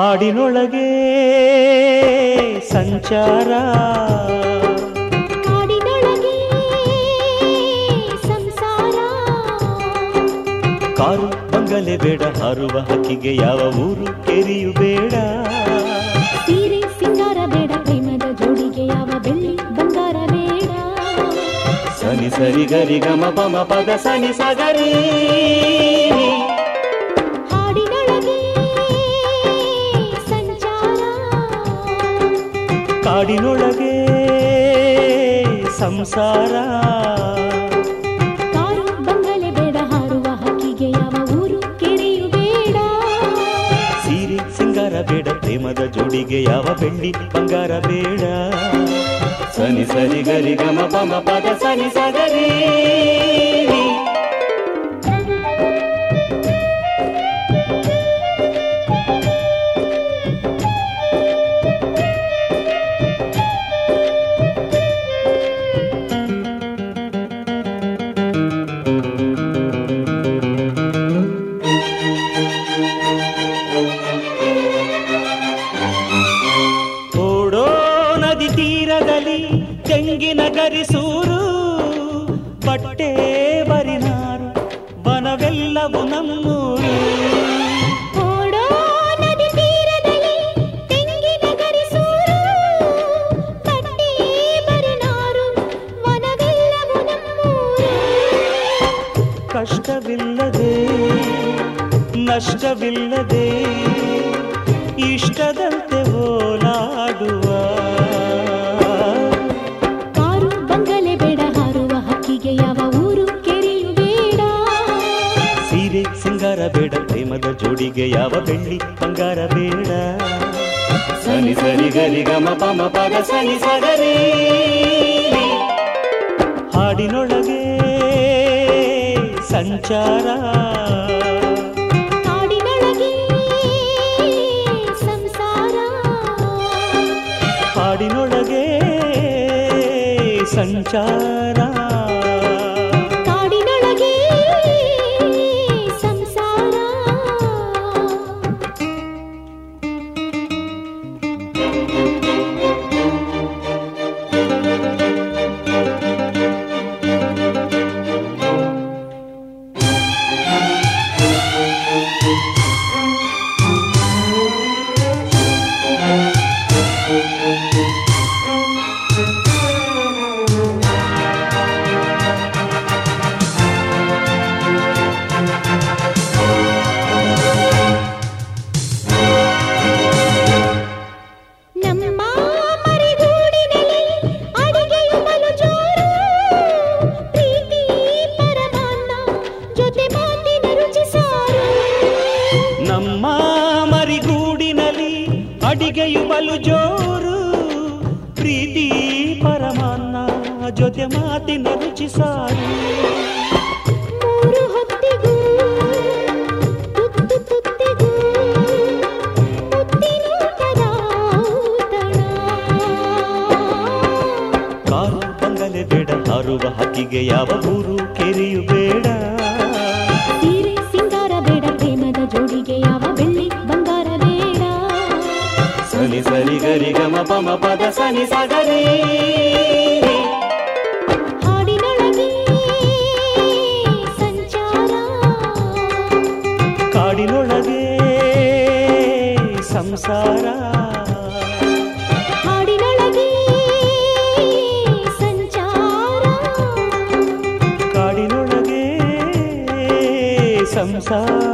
ಹಾಡಿನೊಳಗೆ ಸಂಚಾರ ಕಾಡಿನೊಳಗೆ ಸಂಸಾರ ಕಾರು ಬಂಗಲೆ ಬೇಡ ಹಾರುವ ಹಕ್ಕಿಗೆ ಯಾವ ಊರು ಕೆರಿಯು ಬೇಡ ಸೀರೆ ಸಿಂಗಾರ ಬೇಡ ಪ್ರೇಮದ ಜೋಡಿಗೆ ಯಾವ ಬೆಳ್ಳಿ ಬಂಗಾರ ಬೇಡ ಸನಿ ಸರಿ ಗರಿ ಗಮ ಪಮ ಪದ ಸನಿ ಸಗರಿ ಹಾಡಿನೊಳಗೆ ಸಂಚಾರ ಕಾಡಿನೊಳಗೆ ಸಂಸಾರ ಕಾರು ಬಂಗಲೆ ಬೇಡ ಹಾರುವ ಹಕ್ಕಿಗೆ ಯಾವ ಊರು ಕೆರೆಯು ಬೇಡ ಸೀರೆ ಸಿಂಗಾರ ಬೇಡ ಪ್ರೇಮದ ಜೋಡಿಗೆ ಯಾವ ಬೆಳ್ಳಿ ಬಂಗಾರ ಬೇಡ ಸನಿ ಸರಿ ಗರಿ ಗಮ ಪಮ ಪದ ಸನಿ ಸಗರಿ ಓಡೋ ನದಿ ತೀರದಲ್ಲಿ ತೆಂಗಿನ ಗರಿಸೂರು ಬಟ್ಟೆ ಬರಿನಾರು ಬನವೆಲ್ಲವು ನಮ್ಮೂರು ಓಡೋ ನದಿ ತೀರದಲ್ಲಿ ತೆಂಗಿನ ಗರಿಸೂರು ಬಟ್ಟೆ ಬರಿನಾರು ವನವೆಲ್ಲವೂ ನಮ್ಮೂರು ಕಷ್ಟವಿಲ್ಲದೆ ನಷ್ಟವಿಲ್ಲದೆ ಇಷ್ಟದಂತೆ ಓಲಾಡುವ ಕಾರು ಬಂಗಲೆ ಬೇಡ ಹಾರುವ ಹಕ್ಕಿಗೆ ಯಾವ ಊರು ಕೆರೆಯು ಬೇಡ ಸೀರೆ ಸಿಂಗಾರ ಬೇಡ ಪ್ರೇಮದ ಜೋಡಿಗೆ ಯಾವ ಬೆಳ್ಳಿ ಬಂಗಾರ ಬೇಡ ಸನಿ ಸರಿ ಗರಿ ಗಮ ಪಮ ಪದ ಸನಿ ಸಗರಿ ಹಾಡಿನೊಳಗೆ ಸಂಚಾರ ಕಾಡಿನೊಳಗೆ ಸಂಸಾರ ಹಾಡಿನೊಳಗೆ ಸಂಚಾರ ಕಾಡಿನೊಳಗೆ ಸಂಸಾರ ನಮ್ಮ ಮರಿಗೂಡಿನಲ್ಲಿ ಅಡಿಗೆಯು ಬಲು ಜೋರು ಪ್ರೀತಿ ಪರಮಾನ್ನ ಜೊತೆ ಮಾತಿನ ರುಚಿ ಸಾರು ನಮ್ಮ ಮರಿಗೂಡಿನಲ್ಲಿ ಅಡಿಗೆಯು ಬಲು ಜೋರು ಪ್ರೀತಿ ಪರಮಾನ್ನ ಜೊತೆ ಮಾತಿನ ರುಚಿ ಸಾರು ಮೂರು ಹೊತ್ತಿಗೂ ತುತ್ತು ತುತ್ತಿಗೂ ಮುತ್ತಿನೂಟದ ಔತಣ ಕಾರು ಬಂಗಲೆ ಬೇಡ ಹಾರುವ ಹಕ್ಕಿಗೆ ಯಾವ ಊರು ಕೆರೆಯು ಬೇಡ ಸೀರೆ ಸಿಂಗಾರ ಬೇಡ ಪ್ರೇಮದ ಜೋಡಿಗೆ ಯಾವ ಬೆಳ್ಳಿ ಬಂಗಾರ ಬೇಡ ಸನಿ ಸರಿ ಗರಿ ಗಮ ಪಮ ಪದ ಸನಿ ಸಗರಿ ಹಾಡಿನೊಳಗೆ ಸಂಚಾರ ಕಾಡಿನೊಳಗೆ ಸಂಸಾರ ಹಾಡಿನೊಳಗೆ ಸಂಚಾರ ಕಾಡಿನೊಳಗೆ ಸಂಸಾರ